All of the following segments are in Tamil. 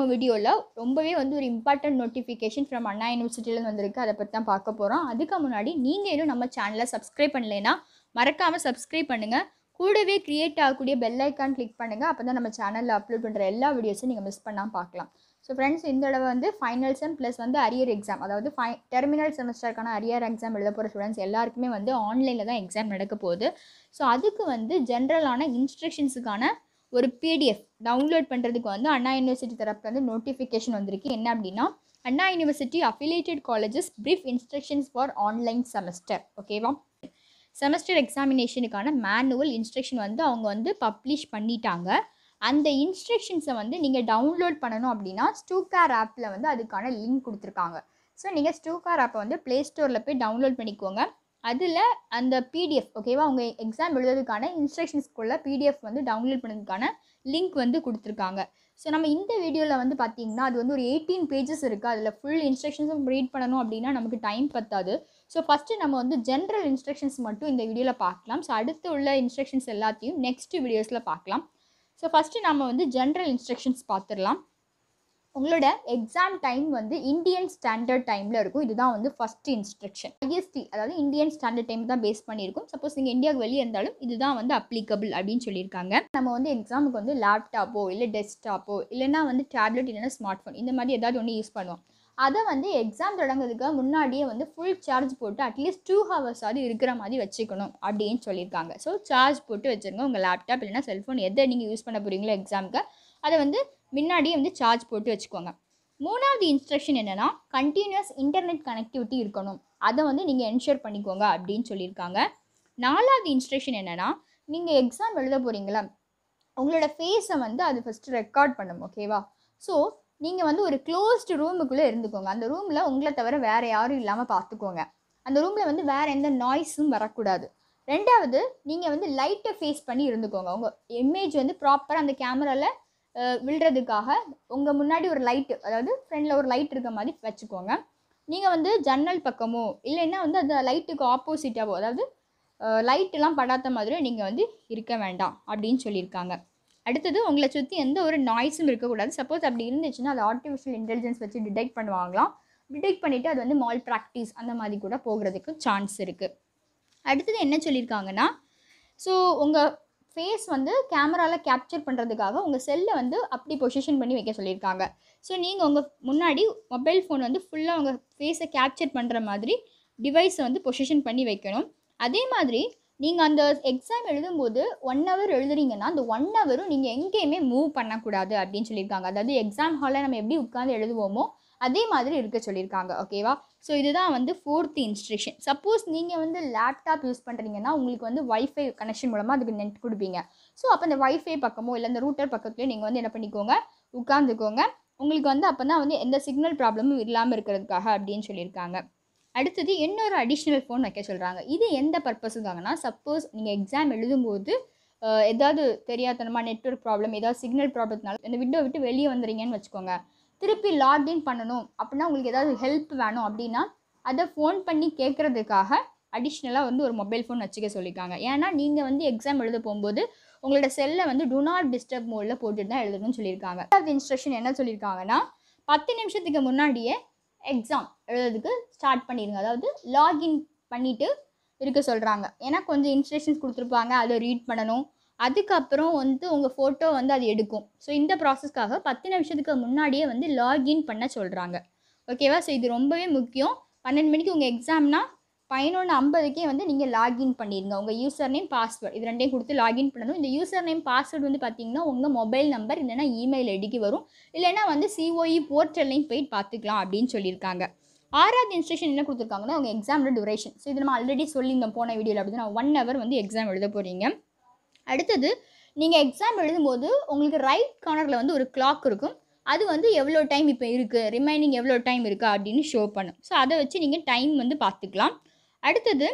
நம்ம வீடியோவில் ரொம்பவே வந்து ஒரு இம்பார்ட்டன்ட் நோட்டிஃபிகேஷன் ஃப்ரம் அண்ணா யூனிவர்சிட்டியிலேருந்து வந்திருக்கு அதை பற்றி தான் பார்க்க போகிறோம் அதுக்கு முன்னாடி நீங்கள் இன்னும் நம்ம சேனலை சப்ஸ்கிரைப் பண்ணலைன்னா மறக்காமல் சப்ஸ்கிரைப் பண்ணுங்கள் கூடவே க்ரியேட் ஆகக்கூடிய பெல் ஐக்கான் கிளிக் பண்ணுங்கள் அப்போ தான் நம்ம சேனலில் அப்லோட் பண்ணுற எல்லா வீடியோஸும் நீங்கள் மிஸ் பண்ணாமல் பார்க்கலாம் ஸோ ஃப்ரெண்ட்ஸ் இந்த தடவை வந்து ஃபைனல் செம் ப்ளஸ் வந்து அரியர் எக்ஸாம் அதாவது ஃபை டெர்மினல் செமஸ்டருக்கான அரியர் எக்ஸாம் எழுத போகிற ஸ்டூடெண்ட்ஸ் எல்லாருக்குமே வந்து ஆன்லைனில் தான் எக்ஸாம் நடக்க போகுது ஸோ அதுக்கு வந்து ஜென்ரலான இன்ஸ்ட்ரக்ஷன்ஸுக்கான ஒரு பிடிஎஃப் டவுன்லோட் பண்ணுறதுக்கு வந்து அண்ணா யூனிவர்சிட்டி தரப்புல வந்து நோட்டிஃபிகேஷன் வந்திருக்கு என்ன அப்படின்னா Anna university affiliated colleges brief instructions for online semester ஓகேவா செமஸ்டர் எக்ஸாமினேஷனுக்கான மேனுவல் இன்ஸ்ட்ரக்ஷன் வந்து அவங்க வந்து பப்ளிஷ் பண்ணிட்டாங்க அந்த இன்ஸ்ட்ரக்ஷன்ஸை வந்து நீங்கள் டவுன்லோட் பண்ணணும் அப்படின்னா ஸ்டூகார் ஆப்பில் வந்து அதுக்கான லிங்க் கொடுத்துருக்காங்க ஸோ நீங்கள் ஸ்டூகார் ஆப்பை வந்து ப்ளே ஸ்டோரில் போய் டவுன்லோட் பண்ணிக்கோங்க அதில் அந்த பிடிஎஃப் ஓகேவா உங்கள் எக்ஸாம் எழுதுறதுக்கான இன்ஸ்ட்ரக்ஷன்ஸ்குள்ள பிடிஎஃப் வந்து டவுன்லோட் பண்ணதுக்கான லிங்க் வந்து கொடுத்துருக்காங்க ஸோ நம்ம இந்த வீடியோவில் வந்து பார்த்தீங்கன்னா அது வந்து ஒரு எயிட்டீன் பேஜஸ் இருக்குது அதில் ஃபுல் இன்ஸ்ட்ரக்ஷன்ஸும் ரீட் பண்ணணும் அப்படின்னா நமக்கு டைம் பத்தாது ஸோ ஃபஸ்ட்டு நம்ம வந்து ஜென்ரல் இன்ஸ்ட்ரக்ஷன்ஸ் மட்டும் இந்த வீடியோவில் பார்க்கலாம் ஸோ அடுத்து உள்ள இன்ஸ்ட்ரக்ஷன்ஸ் எல்லாத்தையும் நெக்ஸ்ட் வீடியோஸில் பார்க்கலாம் ஸோ ஃபஸ்ட்டு நம்ம வந்து ஜென்ரல் இன்ஸ்ட்ரக்ஷன்ஸ் பார்த்துடலாம் உங்களோட எக்ஸாம் டைம் வந்து இந்தியன் ஸ்டாண்டர்ட் டைமில் இருக்கும் இதுதான் வந்து ஃபஸ்ட் இன்ஸ்ட்ரக்ஷன் ஐஎஸ்டி அதாவது இந்தியன் ஸ்டாண்டர்ட் டைம் தான் பேஸ் பண்ணியிருக்கும் சப்போஸ் நீங்கள் இந்தியாவுக்கு வெளியே இருந்தாலும் இதுதான் வந்து அப்ளிகபிள் அப்படின்னு சொல்லியிருக்காங்க நம்ம வந்து எக்ஸாமுக்கு வந்து லேப்டாப்போ இல்லை டெஸ்க்டாப்போ இல்லைன்னா வந்து டேப்லெட் இல்லைன்னா ஸ்மார்ட் ஃபோன் இந்த மாதிரி ஏதாவது ஒன்று யூஸ் பண்ணுவோம் அதை வந்து எக்ஸாம் தொடங்குறதுக்கு முன்னாடியே வந்து ஃபுல் சார்ஜ் போட்டு அட்லீஸ்ட் டூ ஹவர்ஸாவது இருக்கிற மாதிரி வச்சுக்கணும் அப்படின்னு சொல்லியிருக்காங்க ஸோ சார்ஜ் போட்டு வச்சுருங்க உங்கள் லேப்டாப் இல்லைன்னா செல்ஃபோன் எதை நீங்கள் யூஸ் பண்ண போகிறீங்களோ எக்ஸாமுக்கு அதை வந்து முன்னாடியே வந்து சார்ஜ் போட்டு வச்சுக்கோங்க மூணாவது இன்ஸ்ட்ரக்ஷன் என்னென்னா கண்டினியூஸ் இன்டர்நெட் கனெக்டிவிட்டி இருக்கணும் அதை வந்து நீங்கள் என்ஷூர் பண்ணிக்கோங்க அப்படின்னு சொல்லியிருக்காங்க நாலாவது இன்ஸ்ட்ரக்ஷன் என்னென்னா நீங்கள் எக்ஸாம் எழுத போகிறீங்களா உங்களோட ஃபேஸை வந்து அது ஃபஸ்ட்டு ரெக்கார்ட் பண்ணும் ஓகேவா ஸோ நீங்கள் வந்து ஒரு க்ளோஸ்டு ரூமுக்குள்ளே இருந்துக்கோங்க அந்த ரூமில் உங்களை தவிர வேறு யாரும் இல்லாமல் பார்த்துக்கோங்க அந்த ரூமில் வந்து வேறு எந்த நாய்ஸும் வரக்கூடாது ரெண்டாவது நீங்கள் வந்து லைட்டை ஃபேஸ் பண்ணி இருந்துக்கோங்க உங்கள் இமேஜ் வந்து ப்ராப்பராக அந்த கேமராவில் விழுறதுக்காக உங்கள் முன்னாடி ஒரு லைட்டு அதாவது ஃப்ரண்டில் ஒரு லைட் இருக்க மாதிரி வச்சுக்கோங்க நீங்கள் வந்து ஜன்னல் பக்கமோ இல்லைன்னா வந்து அந்த லைட்டுக்கு ஆப்போசிட்டாவோ அதாவது லைட்டெல்லாம் படாத மாதிரி நீங்கள் வந்து இருக்க வேண்டாம் அப்படின்னு சொல்லியிருக்காங்க அடுத்தது உங்களை சுற்றி எந்த ஒரு நாய்ஸும் இருக்கக்கூடாது சப்போஸ் அப்படி இருந்துச்சுன்னா அது ஆர்டிஃபிஷியல் இன்டெலிஜென்ஸ் வச்சு டிடெக்ட் பண்ணுவாங்களாம் டிடெக்ட் பண்ணிவிட்டு அது வந்து மால் ப்ராக்டிஸ் அந்த மாதிரி கூட போகிறதுக்கு சான்ஸ் இருக்குது அடுத்தது என்ன சொல்லியிருக்காங்கன்னா ஸோ உங்கள் ஃபேஸ் வந்து கேமராவில் கேப்சர் பண்ணுறதுக்காக உங்கள் செல்லை வந்து அப்படி பொசிஷன் பண்ணி வைக்க சொல்லியிருக்காங்க ஸோ நீங்கள் உங்கள் முன்னாடி மொபைல் ஃபோன் வந்து ஃபுல்லாக உங்கள் ஃபேஸை கேப்சர் பண்ணுற மாதிரி டிவைஸை வந்து பொசிஷன் பண்ணி வைக்கணும் அதே மாதிரி நீங்கள் அந்த எக்ஸாம் எழுதும்போது ஒன் ஹவர் எழுதுறீங்கன்னா அந்த ஒன் ஹவரும் நீங்கள் எங்கேயுமே மூவ் பண்ணக்கூடாது அப்படின்னு சொல்லியிருக்காங்க அதாவது எக்ஸாம் ஹாலில் நம்ம எப்படி உட்காந்து எழுதுவோமோ அதே மாதிரி இருக்க சொல்லியிருக்காங்க ஓகேவா ஸோ இதுதான் வந்து ஃபோர்த் இன்ஸ்ட்ரக்ஷன் சப்போஸ் நீங்கள் வந்து லேப்டாப் யூஸ் பண்ணுறீங்கன்னா உங்களுக்கு வந்து வைஃபை கனெக்ஷன் மூலமாக அதுக்கு நெட் கொடுப்பீங்க ஸோ அப்போ அந்த வைஃபை பக்கமோ இல்லை அந்த ரூட்டர் பக்கத்துலேயே நீங்கள் வந்து என்ன பண்ணிக்கோங்க உட்காந்துக்கோங்க உங்களுக்கு வந்து அப்போ தான் வந்து எந்த சிக்னல் ப்ராப்ளமும் இல்லாமல் இருக்கிறதுக்காக அப்படின்னு சொல்லியிருக்காங்க அடுத்தது இன்னொரு அடிஷ்னல் ஃபோன் வைக்க சொல்கிறாங்க இது எந்த பர்பஸுக்காகனா சப்போஸ் நீங்கள் எக்ஸாம் எழுதும்போது ஏதாவது தெரியாதனமாக நெட்ஒர்க் ப்ராப்ளம் ஏதாவது சிக்னல் ப்ராப்ளத்தினால இந்த விண்டோ விட்டு வெளியே வந்துறீங்கன்னு வச்சுக்கோங்க திருப்பி லாக்இன் பண்ணணும் அப்படின்னா உங்களுக்கு ஏதாவது ஹெல்ப் வேணும் அப்படின்னா அதை ஃபோன் பண்ணி கேட்குறதுக்காக அடிஷ்னலாக வந்து ஒரு மொபைல் ஃபோன் வச்சுக்க சொல்லியிருக்காங்க ஏன்னா நீங்கள் வந்து எக்ஸாம் எழுத போகும்போது உங்களோட செல்லை வந்து டு நாட் டிஸ்டர்ப் மோடில் போட்டுட்டு தான் எழுதணும்னு சொல்லியிருக்காங்க ரெண்டாவது இன்ஸ்ட்ரக்ஷன் என்ன சொல்லியிருக்காங்கன்னா பத்து நிமிஷத்துக்கு முன்னாடியே எக்ஸாம் எழுதுறதுக்கு ஸ்டார்ட் பண்ணிடுங்க அதாவது லாகின் பண்ணிவிட்டு இருக்க சொல்கிறாங்க ஏன்னா கொஞ்சம் இன்ஸ்ட்ரக்ஷன்ஸ் கொடுத்துருப்பாங்க அதை ரீட் பண்ணணும் அதுக்கப்புறம் வந்து உங்கள் ஃபோட்டோ வந்து அது எடுக்கும் ஸோ இந்த ப்ராசஸ்க்காக பத்து நிமிஷத்துக்கு முன்னாடியே வந்து லாகின் பண்ண சொல்கிறாங்க ஓகேவா ஸோ இது ரொம்பவே முக்கியம் பன்னெண்டு மணிக்கு உங்கள் எக்ஸாம்னா பதினொன்று ஐம்பதுக்கே வந்து நீங்கள் லாகின் பண்ணிடுங்க உங்கள் யூசர் நேம் பாஸ்வேர்ட் இது ரெண்டையும் கொடுத்து லாகின் பண்ணணும் இந்த யூசர் நேம் பாஸ்வேர்டு வந்து பார்த்தீங்கன்னா உங்கள் மொபைல் நம்பர் இல்லைன்னா இமெயில் ஐடிக்கு வரும் இல்லைன்னா வந்து சிஓஇ போர்ட்டல்லையும் போயிட்டு பார்த்துக்கலாம் அப்படின்னு சொல்லியிருக்காங்க ஆறாவது இன்ஸ்ட்ரக்ஷன் என்ன கொடுத்துருக்காங்கன்னா உங்கள் எக்ஸாமோட டியூரேஷன் ஸோ இது நம்ம ஆல்ரெடி சொல்லியிருந்தோம் போன வீடியோவில் அப்படின்னா ஒன் ஹவர் வந்து எக்ஸாம் எழுத போகிறீங்க அடுத்தது நீங்கள் எக்ஸாம் எழுதும்போது உங்களுக்கு ரைட் கார்னரில் வந்து ஒரு கிளாக் இருக்கும் அது வந்து எவ்வளோ டைம் இப்போ இருக்குது ரிமைனிங் எவ்வளோ டைம் இருக்குது அப்படின்னு ஷோ பண்ணும் ஸோ அதை வச்சு நீங்கள் டைம் வந்து பார்த்துக்கலாம் அடுத்தது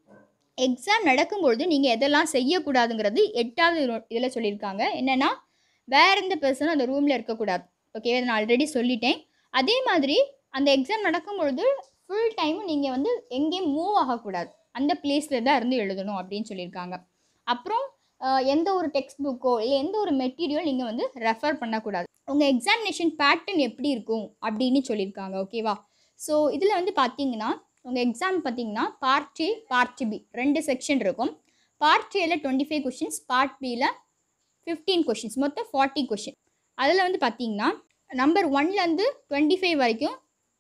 எக்ஸாம் நடக்கும்பொழுது நீங்கள் எதெல்லாம் செய்யக்கூடாதுங்கிறது எட்டாவது இதில் சொல்லியிருக்காங்க என்னென்னா வேற எந்த பர்சனும் அந்த ரூமில் இருக்கக்கூடாது ஓகே இதை நான் ஆல்ரெடி சொல்லிட்டேன் அதே மாதிரி அந்த எக்ஸாம் நடக்கும்பொழுது ஃபுல் டைமும் நீங்கள் வந்து எங்கேயும் மூவ் ஆகக்கூடாது அந்த பிளேஸில் தான் இருந்து எழுதணும் அப்படின்னு சொல்லியிருக்காங்க அப்புறம் அஹ், எந்த ஒரு டெக்ஸ்ட் புக்கோ இல்லை எந்த ஒரு மெட்டீரியல் நீங்கள் வந்து ரெஃபர் பண்ணக்கூடாது உங்கள் எக்ஸாமினேஷன் பேட்டர்ன் எப்படி இருக்கும் அப்படின்னு சொல்லியிருக்காங்க ஓகேவா ஸோ இதில் வந்து பார்த்தீங்கன்னா உங்கள் எக்ஸாம் பார்த்தீங்கன்னா பார்ட் ஏ பார்ட் பி ரெண்டு செக்ஷன் இருக்கும் பார்ட் ஏல டுவெண்ட்டி ஃபைவ் கொஷின்ஸ் பார்ட் பியில் ஃபிஃப்டீன் கொஷின்ஸ் மொத்தம் ஃபார்ட்டி கொஷின் அதில் வந்து பார்த்தீங்கன்னா நம்பர் ஒன்லேருந்து டுவெண்ட்டி ஃபைவ் வரைக்கும்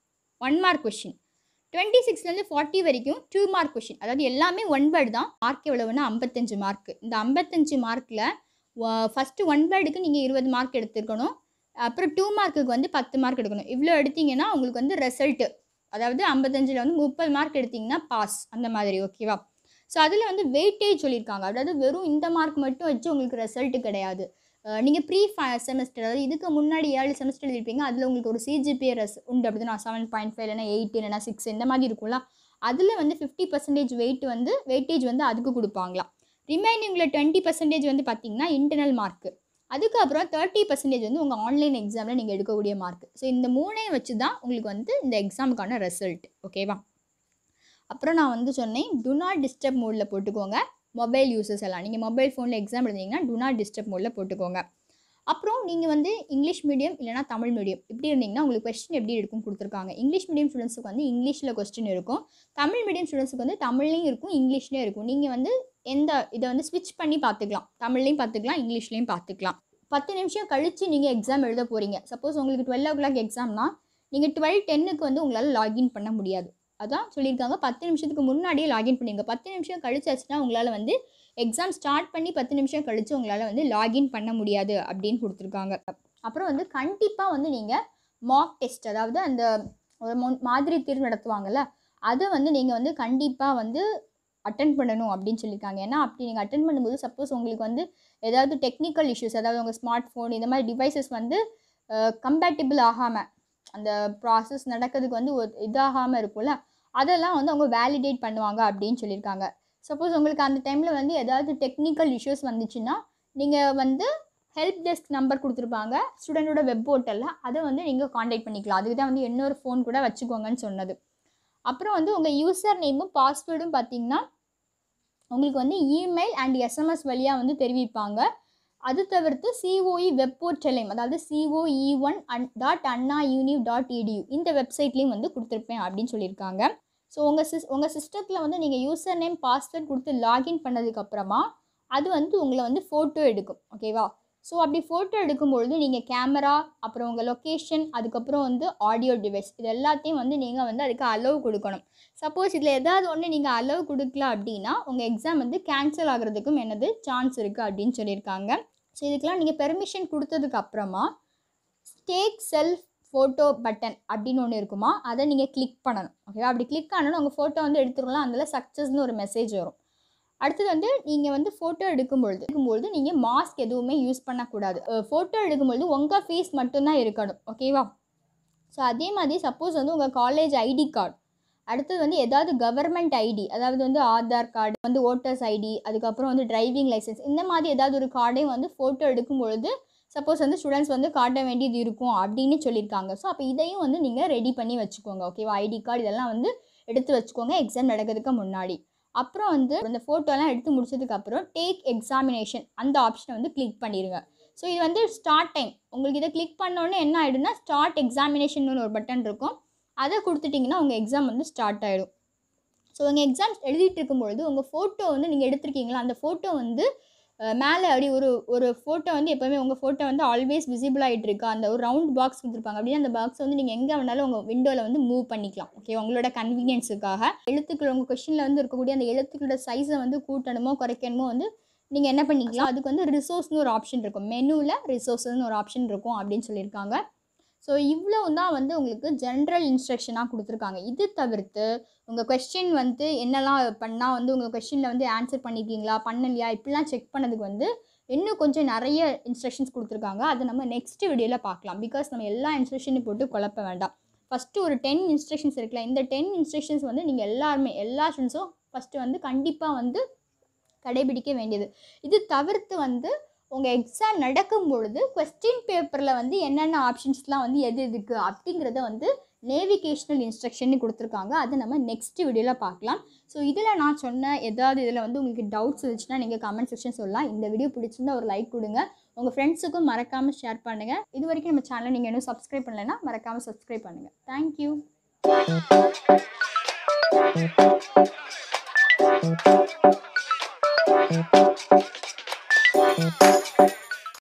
ஒன் மார்க் கொஷின் டுவெண்ட்டி சிக்ஸ்லேருந்து ஃபார்ட்டி வரைக்கும் டூ மார்க் கொஷின் அதாவது எல்லாமே ஒன் வேர்டு தான் மார்க் எவ்வளவுன்னா ஐம்பத்தஞ்சு மார்க் இந்த ஐம்பத்தஞ்சு மார்க்கில் ஃபஸ்ட்டு ஒன் வேர்டுக்கு நீங்கள் இருபது மார்க் எடுத்துருக்கணும் அப்புறம் டூ மார்க்குக்கு வந்து பத்து மார்க் எடுக்கணும் இவ்வளோ எடுத்தீங்கன்னா உங்களுக்கு வந்து ரிசல்ட்டு அதாவது ஐம்பத்தஞ்சில் வந்து முப்பது மார்க் எடுத்தீங்கன்னா பாஸ் அந்த மாதிரி ஓகேவா ஸோ அதில் வந்து வெயிட்டேஜ் சொல்லியிருக்காங்க அதாவது வெறும் இந்த மார்க் மட்டும் வச்சு உங்களுக்கு ரிசல்ட்டு கிடையாது நீங்கள் ப்ரீ செமஸ்டர் அதாவது இதுக்கு முன்னாடி ஏழு செமஸ்டர் எழுதிருப்பீங்க அதில் உங்களுக்கு ஒரு சிஜிபிஏ ரஸ் உண்டு அப்படி நான் செவன் பாயிண்ட் ஃபைவ் இல்லைனா எயிட் இல்லைனா சிக்ஸ் இந்த மாதிரி இருக்கும்ல அதில் வந்து ஃபிஃப்டி பர்சன்டேஜ் வெயிட் வந்து வெயிட்டேஜ் வந்து அதுக்கு கொடுப்பாங்களாம் ரிமைனிங்கில் டுவெண்ட்டி பர்சன்டேஜ் வந்து பார்த்தீங்கன்னா இன்டர்னல் மார்க்கு அதுக்கப்புறம் தேர்ட்டி பர்சன்டேஜ் வந்து உங்கள் ஆன்லைன் எக்ஸாமில் நீங்கள் எடுக்கக்கூடிய மார்க் ஸோ இந்த மூணையும் வச்சு தான் உங்களுக்கு வந்து இந்த எக்ஸாமுக்கான ரிசல்ட் ஓகேவா அப்புறம் நான் வந்து சொன்னேன் டு நாட் டிஸ்டர்ப் மோடில் போட்டுக்கோங்க மொபைல் யூசர்ஸ் எல்லாம் நீங்கள் மொபைல் ஃபோனில் எக்ஸாம் எழுதிங்கன்னா டு நாட் டிஸ்டர்ப் மோடில் போட்டுக்கோங்க அப்புறம் நீங்கள் வந்து இங்கிலீஷ் மீடியம் இல்லைனா தமிழ் மீடியம் இப்படி இருந்தீங்கன்னா உங்களுக்கு கொஸ்டின் எப்படி இருக்கும் கொடுத்துருக்காங்க இங்கிலீஷ் மீடியம் ஸ்டூடெண்ட்ஸுக்கு வந்து இங்கிலீஷில் கொஸ்டின் இருக்கும் தமிழ் மீடியம் ஸ்டூடெண்ட்ஸுக்கு வந்து தமிழ்லையும் இருக்கும் இங்கிலீஷ்லேயும் இருக்கும் நீங்கள் வந்து எந்த இதை வந்து ஸ்விட்ச் பண்ணி பார்த்துக்கலாம் தமிழ்லையும் பார்த்துக்கலாம் இங்கிலீஷ்லேயும் பார்த்துக்கலாம் பத்து நிமிஷம் கழித்து நீங்கள் எக்ஸாம் எழுத போகிறீங்க சப்போஸ் உங்களுக்கு டுவெல் ஓ கிளாக் எக்ஸாம்னா நீங்கள் டுவெல் டென்னுக்கு வந்து உங்களால் லாகின் பண்ண முடியாது அதான் சொல்லியிருக்காங்க பத்து நிமிஷத்துக்கு முன்னாடியே லாகின் பண்ணிங்க பத்து நிமிஷம் கழிச்சாச்சுன்னா உங்களால் வந்து எக்ஸாம் ஸ்டார்ட் பண்ணி பத்து நிமிஷம் கழித்து உங்களால் வந்து லாகின் பண்ண முடியாது அப்படின்னு கொடுத்துருக்காங்க அப்புறம் வந்து கண்டிப்பாக வந்து நீங்கள் மாக் டெஸ்ட் அதாவது அந்த ஒரு மொ- மாதிரி தேர்வு நடத்துவாங்கல்ல அதை வந்து நீங்கள் வந்து கண்டிப்பாக வந்து அட்டன் பண்ணணும் அப்படின்னு சொல்லியிருக்காங்க ஏன்னா அப்படி நீங்கள் அட்டன் பண்ணும்போது சப்போஸ் உங்களுக்கு வந்து ஏதாவது டெக்னிக்கல் இஷ்யூஸ் அதாவது உங்கள் ஸ்மார்ட் ஃபோன் இந்த மாதிரி டிவைசஸ் வந்து கம்பேட்டிபிள் ஆகாமல் அந்த ப்ராசஸ் நடக்கிறதுக்கு வந்து ஒரு இதாகாமல் இருக்கும்ல அதெல்லாம் வந்து அவங்க வேலிடேட் பண்ணுவாங்க அப்படின்னு சொல்லியிருக்காங்க சப்போஸ் உங்களுக்கு அந்த டைமில் வந்து ஏதாவது டெக்னிக்கல் இஷ்யூஸ் வந்துச்சுன்னா நீங்கள் வந்து ஹெல்ப் டெஸ்க் நம்பர் கொடுத்துருப்பாங்க ஸ்டூடெண்டோட வெப் போர்ட்டலில் அதை வந்து நீங்கள் காண்டாக்ட் பண்ணிக்கலாம் அதுக்கு தான் வந்து இன்னொரு ஃபோன் கூட வச்சுக்கோங்கன்னு சொன்னது அப்புறம் வந்து உங்கள் யூசர் நேமும் பாஸ்வேர்டும் பார்த்தீங்கன்னா உங்களுக்கு வந்து இமெயில் அண்ட் எஸ்எம்எஸ் வழியாக வந்து தெரிவிப்பாங்க அது தவிர்த்து சிஓஇ வெப் போர்ட்டலையும் அதாவது சிஓஇ ஒன் அன் dot Anna univ dot edu இந்த வெப்சைட்லேயும் வந்து கொடுத்துருப்பேன் அப்படின்னு சொல்லியிருக்காங்க ஸோ உங்கள் சிஸ் உங்கள் சிஸ்டத்தில் வந்து நீங்கள் யூசர் நேம் பாஸ்வேர்ட் கொடுத்து லாகின் பண்ணதுக்கப்புறமா அது வந்து உங்களை வந்து ஃபோட்டோ எடுக்கும் ஓகேவா ஸோ அப்படி ஃபோட்டோ எடுக்கும்பொழுது நீங்கள் கேமரா அப்புறம் உங்கள் லொக்கேஷன் அதுக்கப்புறம் வந்து ஆடியோ டிவைஸ் இது எல்லாத்தையும் வந்து நீங்கள் வந்து அதுக்கு அலோவ் கொடுக்கணும் சப்போஸ் இதில் ஏதாவது ஒன்று நீங்கள் அலோவ் கொடுக்கல அப்படின்னா உங்கள் எக்ஸாம் வந்து கேன்சல் ஆகிறதுக்கும் என்னது சான்ஸ் இருக்குது அப்படின்னு சொல்லியிருக்காங்க ஸோ இதுக்கெல்லாம் நீங்கள் பெர்மிஷன் கொடுத்ததுக்கு அப்புறமா டேக் செல்ஃப் ஃபோட்டோ பட்டன் அப்படின்னு ஒன்று இருக்குமா அதை நீங்கள் கிளிக் பண்ணணும் ஓகேவா அப்படி கிளிக் பண்ணணும் உங்கள் ஃபோட்டோ வந்து எடுத்துடலாம் அதில் சக்ஸஸ்னு ஒரு மெசேஜ் வரும் அடுத்தது வந்து நீங்கள் வந்து ஃபோட்டோ எடுக்கும்பொழுது எடுக்கும்பொழுது நீங்கள் மாஸ்க் எதுவுமே யூஸ் பண்ணக்கூடாது ஃபோட்டோ எடுக்கும்பொழுது உங்கள் ஃபேஸ் மட்டும்தான் இருக்கணும் ஓகேவா ஸோ அதே மாதிரி சப்போஸ் வந்து உங்கள் காலேஜ் ஐடி கார்டு அடுத்தது வந்து ஏதாவது கவர்மெண்ட் ஐடி அதாவது வந்து ஆதார் கார்டு வந்து ஓட்டர்ஸ் ஐடி அதுக்கப்புறம் வந்து டிரைவிங் லைசன்ஸ் இந்த மாதிரி ஏதாவது ஒரு கார்டையும் வந்து ஃபோட்டோ எடுக்கும் பொழுது சப்போஸ் வந்து ஸ்டூடெண்ட்ஸ் வந்து காட்ட வேண்டியது இருக்கும் அப்படின்னு சொல்லியிருக்காங்க ஸோ அப்போ இதையும் வந்து நீங்கள் ரெடி பண்ணி வச்சுக்கோங்க ஓகேவா ஐடி கார்டு இதெல்லாம் வந்து எடுத்து வச்சுக்கோங்க எக்ஸாம் நடக்கிறதுக்கு முன்னாடி அப்புறம் வந்து இந்த ஃபோட்டோலாம் எடுத்து முடிச்சதுக்கப்புறம் டேக் எக்ஸாமினேஷன் அந்த ஆப்ஷனை வந்து கிளிக் பண்ணிடுங்க ஸோ இது வந்து ஸ்டார்ட் டைம் உங்களுக்கு இதை கிளிக் பண்ணோன்னே என்ன ஆகிடும்னா ஸ்டார்ட் எக்ஸாமினேஷன் ஒரு பட்டன் இருக்கும் அதை கொடுத்துட்டிங்கன்னா உங்கள் எக்ஸாம் வந்து ஸ்டார்ட் ஆகிடும் ஸோ உங்கள் எக்ஸாம்ஸ் எழுதிட்டு இருக்கும்பொழுது உங்கள் ஃபோட்டோ வந்து நீங்கள் எடுத்திருக்கீங்களா அந்த ஃபோட்டோ வந்து அஹ், மேலே அப்படி ஒரு ஒரு ஃபோட்டோ வந்து எப்போவுமே உங்கள் ஃபோட்டோ வந்து ஆல்வேஸ் விசிபிள் ஆகிட்டு இருக்கா அந்த ஒரு ரவுண்ட் பாக்ஸ் கொடுத்துருப்பாங்க அப்படின்னா அந்த பாக்ஸ் வந்து நீங்கள் எங்கே வேணாலும் உங்கள் விண்டோவில் வந்து மூவ் பண்ணிக்கலாம் ஓகே உங்களோட கன்வீனியன்ஸுக்காக எழுத்துக்கள் உங்கள் கொஷினில் வந்து இருக்கக்கூடிய அந்த எழுத்துக்களோட சைஸை வந்து கூட்டணுமோ குறைக்கணுமோ வந்து நீங்கள் என்ன பண்ணிக்கலாம் அதுக்கு வந்து ரிசோர்ஸ்னு ஒரு ஆப்ஷன் இருக்கும் மெனுவில் ரிசோர்ஸ்னு ஒரு ஆப்ஷன் இருக்கும் அப்படின்னு சொல்லியிருக்காங்க ஸோ இவ்வளோ தான் வந்து உங்களுக்கு ஜென்ரல் இன்ஸ்ட்ரக்ஷனாக கொடுத்துருக்காங்க இது தவிர்த்து உங்கள் கொஸ்டின் வந்து என்னெல்லாம் பண்ணால் வந்து உங்கள் கொஸ்டினில் வந்து ஆன்சர் பண்ணியிருக்கீங்களா பண்ணலையா இப்படிலாம் செக் பண்ணதுக்கு வந்து இன்னும் கொஞ்சம் நிறைய இன்ஸ்ட்ரக்ஷன்ஸ் கொடுத்துருக்காங்க அதை நம்ம நெக்ஸ்ட் வீடியோவில் பார்க்கலாம் பிகாஸ் நம்ம எல்லா இன்ஸ்ட்ரக்ஷனையும் போட்டு குழப்ப வேண்டாம் ஃபஸ்ட்டு ஒரு டென் இன்ஸ்ட்ரக்ஷன்ஸ் இருக்குல்ல இந்த டென் இன்ஸ்ட்ரக்ஷன்ஸ் வந்து நீங்கள் எல்லாருமே எல்லா ஸ்டூடெண்ட்ஸும் ஃபஸ்ட்டு வந்து கண்டிப்பாக வந்து கடைபிடிக்க வேண்டியது இது தவிர்த்து வந்து உங்கள் எக்ஸாம் நடக்கும் பொழுது கொஸ்டின் பேப்பரில் வந்து என்னென்ன ஆப்ஷன்ஸ்லாம் வந்து எது எதுக்கு அப்படிங்கிறத வந்து நேவிகேஷனல் இன்ஸ்ட்ரக்ஷன் கொடுத்துருக்காங்க அதை நம்ம நெக்ஸ்ட் வீடியோவில் பார்க்கலாம் ஸோ இதில் நான் சொன்ன ஏதாவது இதில் வந்து உங்களுக்கு டவுட்ஸ் இருந்துச்சுன்னா நீங்கள் கமெண்ட் செக்ஷன் சொல்லலாம் இந்த வீடியோ பிடிச்சிருந்தா ஒரு லைக் கொடுங்க உங்கள் ஃப்ரெண்ட்ஸுக்கும் மறக்காமல் ஷேர் பண்ணுங்கள் இது வரைக்கும் நம்ம சேனலை நீங்கள் இன்னும் சப்ஸ்கிரைப் பண்ணலைன்னா மறக்காமல் சப்ஸ்கிரைப் பண்ணுங்கள் தேங்க்யூ Thank you.